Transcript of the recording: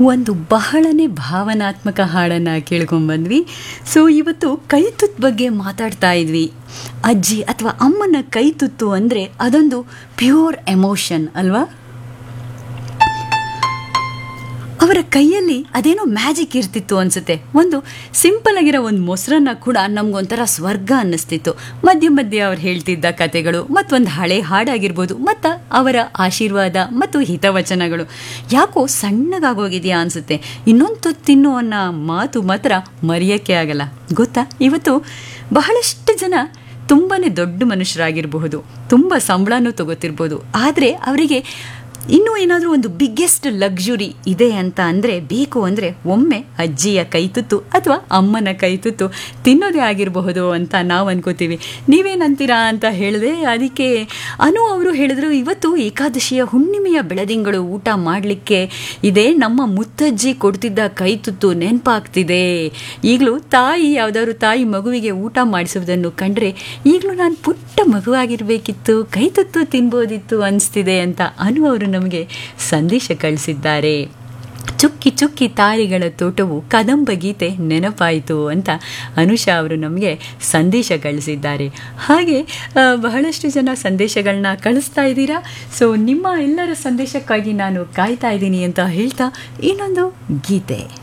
ಒಂದು ಬಹಳನೇ ಭಾವನಾತ್ಮಕ ಹಾಡನ್ನು ಕೇಳ್ಕೊಂಡ್ಬಂದ್ವಿ ಸೊ ಇವತ್ತು ಕೈ ತುತ್ತು ಬಗ್ಗೆ ಮಾತಾಡ್ತಾ ಇದ್ವಿ ಅಜ್ಜಿ ಅಥವಾ ಅಮ್ಮನ ಕೈ ತುತ್ತು ಅಂದರೆ ಅದೊಂದು ಪ್ಯೂರ್ ಎಮೋಷನ್ ಅಲ್ವಾ ಅವರ ಕೈಯಲ್ಲಿ ಅದೇನೋ ಮ್ಯಾಜಿಕ್ ಇರ್ತಿತ್ತು ಅನ್ಸುತ್ತೆ ಒಂದು ಸಿಂಪಲ್ ಆಗಿರೋ ಒಂದು ಮೊಸರನ್ನ ಕೂಡ ನಮ್ಗೊಂಥರ ಸ್ವರ್ಗ ಅನ್ನಿಸ್ತಿತ್ತು ಮಧ್ಯ ಮಧ್ಯೆ ಅವ್ರು ಹೇಳ್ತಿದ್ದ ಕತೆಗಳು ಮತ್ತೊಂದು ಹಳೆ ಹಾಡಾಗಿರ್ಬೋದು ಮತ್ತು ಅವರ ಆಶೀರ್ವಾದ ಮತ್ತು ಹಿತವಚನಗಳು ಯಾಕೋ ಸಣ್ಣಗಾಗೋಗಿದೆಯಾ ಅನ್ಸುತ್ತೆ ಇನ್ನೊಂದು ತುತ್ತು ತಿನ್ನು ಅನ್ನೋ ಮಾತು ಮಾತ್ರ ಮರೆಯೋಕ್ಕೆ ಆಗಲ್ಲ ಗೊತ್ತಾ ಇವತ್ತು ಬಹಳಷ್ಟು ಜನ ತುಂಬಾ ದೊಡ್ಡ ಮನುಷ್ಯರಾಗಿರಬಹುದು ತುಂಬ ಸಂಬಳನೂ ತಗೋತಿರ್ಬೋದು ಆದರೆ ಅವರಿಗೆ ಇನ್ನೂ ಏನಾದರೂ ಒಂದು ಬಿಗ್ಗೆಸ್ಟ್ ಲಕ್ಸುರಿ ಇದೆ ಅಂತ ಅಂದರೆ ಬೇಕು ಅಂದರೆ ಒಮ್ಮೆ ಅಜ್ಜಿಯ ಕೈತುತ್ತು ಅಥವಾ ಅಮ್ಮನ ಕೈತುತ್ತು ತಿನ್ನೋದೇ ಆಗಿರಬಹುದು ಅಂತ ನಾವು ಅನ್ಕೋತೀವಿ ನೀವೇನಂತೀರಾ ಅಂತ ಹೇಳಿದೆ ಅದಕ್ಕೆ ಅನು ಅವರು ಹೇಳಿದ್ರು ಇವತ್ತು ಏಕಾದಶಿಯ ಹುಣ್ಣಿಮೆಯ ಬೆಳದಿಂಗಳು ಊಟ ಮಾಡಲಿಕ್ಕೆ ಇದೇ ನಮ್ಮ ಮುತ್ತಜ್ಜಿ ಕೊಡ್ತಿದ್ದ ಕೈತುತ್ತು ನೆನಪಾಗ್ತಿದೆ ಈಗಲೂ ತಾಯಿ ಯಾವುದಾದ್ರು ತಾಯಿ ಮಗುವಿಗೆ ಊಟ ಮಾಡಿಸೋದನ್ನು ಕಂಡ್ರೆ ಈಗಲೂ ನಾನು ಪುಟ್ಟ ಮಗುವಾಗಿರಬೇಕಿತ್ತು ಕೈತುತ್ತು ತಿನ್ಬೋದಿತ್ತು ಅನಿಸ್ತಿದೆ ಅಂತ ಅನು ಅವರು ನಮಗೆ ಸಂದೇಶ ಕಳಿಸಿದ್ದಾರೆ ಚುಕ್ಕಿ ಚುಕ್ಕಿ ತಾರಿಗಳ ತೋಟವು ಕದಂಬ ಗೀತೆ ನೆನಪಾಯಿತು ಅಂತ ಅನುಷಾ ಅವರು ನಮಗೆ ಸಂದೇಶ ಕಳಿಸಿದ್ದಾರೆ ಹಾಗೆ ಆ, ಬಹಳಷ್ಟು ಜನ ಸಂದೇಶಗಳನ್ನ ಕಳಿಸ್ತಾ ಇದ್ದೀರಾ ಸೊ ನಿಮ್ಮ ಎಲ್ಲರ ಸಂದೇಶಕ್ಕಾಗಿ ನಾನು ಕಾಯ್ತಾ ಇದ್ದೀನಿ ಅಂತ ಹೇಳ್ತಾ ಇನ್ನೊಂದು ಗೀತೆ